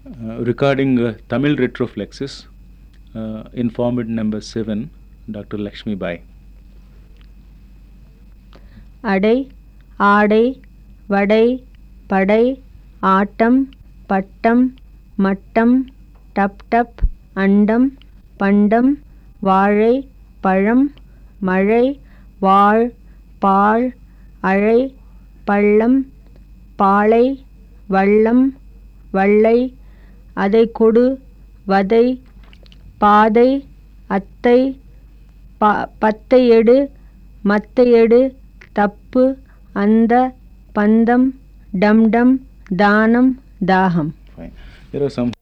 Uh, regarding uh, Tamil retroflexes, uh, in format number 7, Dr. Lakshmi Bai. அடை ஆடை வடை படை ஆட்டம் பட்டம் மட்டம் டப் டப் அண்டம் பண்டம் வாழை பழம் மழை வாழ் பாழ் அழை பள்ளம் பாலை வள்ளம் வள்ளை அதை கொடு வதை பாதை அத்தை ப பத்தை எடு மத்தை எடு தப்பு அந்த பந்தம் டம் டம் தானம் தாகம் Fine. There are some